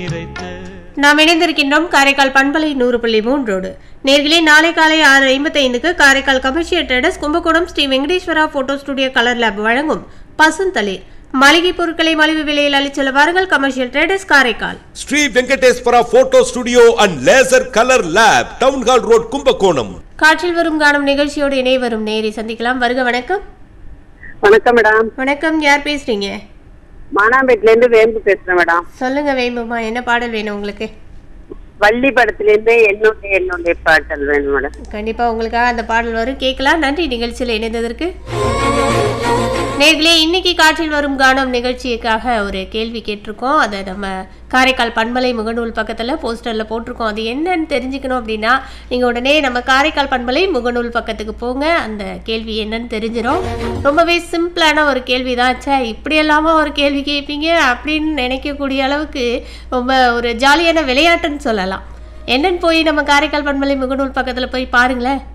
நாம் இணைந்திருக்கின்றோம் காரைக்கால் பண்பலை நூறு புள்ளி மூன்றோடு நேர்களே நாளை காலை ஆறு ஐம்பத்தைந்துக்கு Karaikal commercial traders Kumbakonam Sri Venkateswara photo studio colour lab வழங்கும் பசுந்தளிர் மளிகை பொருட்களை மலிவு விலையில் அளிச்சல வாருங்கள் commercial traders Karaikal Sri Venkateswara photo studio and laser colour lab town hall road Kumbakonam காற்றில் வரும் காணும் நிகழ்ச்சியோடு இணை வரும் நேரை சந்திக்கலாம் வருக வணக்கம் வணக்கம் மேடம் வணக்கம் யார் பேசுறீங்க மானாம்பேட்டில இருந்து வேம்பு பேசுறேன் மேடம் சொல்லுங்க வேம்புமா என்ன பாடல் வேணும் உங்களுக்கு வள்ளி படத்துல இருந்து என்னுடைய என்னுடைய பாட்டல் வேணும் மேடம் கண்டிப்பா உங்களுக்காக அந்த பாடல் வரும் கேட்கலாம் நன்றி நிகழ்ச்சியில் இணைந்ததற்கு நேர்களே இன்னைக்கு காற்றில் வரும் கானம் நிகழ்ச்சிக்காக ஒரு கேள்வி கேட்டிருக்கோம் அதை நம்ம காரைக்கால் பண்பலை முகநூல் பக்கத்தில் போஸ்டரில் போட்டிருக்கோம் அது என்னன்னு தெரிஞ்சுக்கணும் அப்படின்னா நீங்கள் உடனே நம்ம காரைக்கால் பண்பலை முகநூல் பக்கத்துக்கு போங்க அந்த கேள்வி என்னன்னு தெரிஞ்சிடும் ரொம்பவே சிம்பிளான ஒரு கேள்வி தான் ச்சே இப்படியெல்லாமா ஒரு கேள்வி கேட்பீங்க அப்படின்னு நினைக்கக்கூடிய அளவுக்கு ரொம்ப ஒரு ஜாலியான விளையாட்டுன்னு சொல்லலாம் என்னன்னு போய் நம்ம காரைக்கால் பண்பலை முகநூல் பக்கத்தில் போய் பாருங்களேன்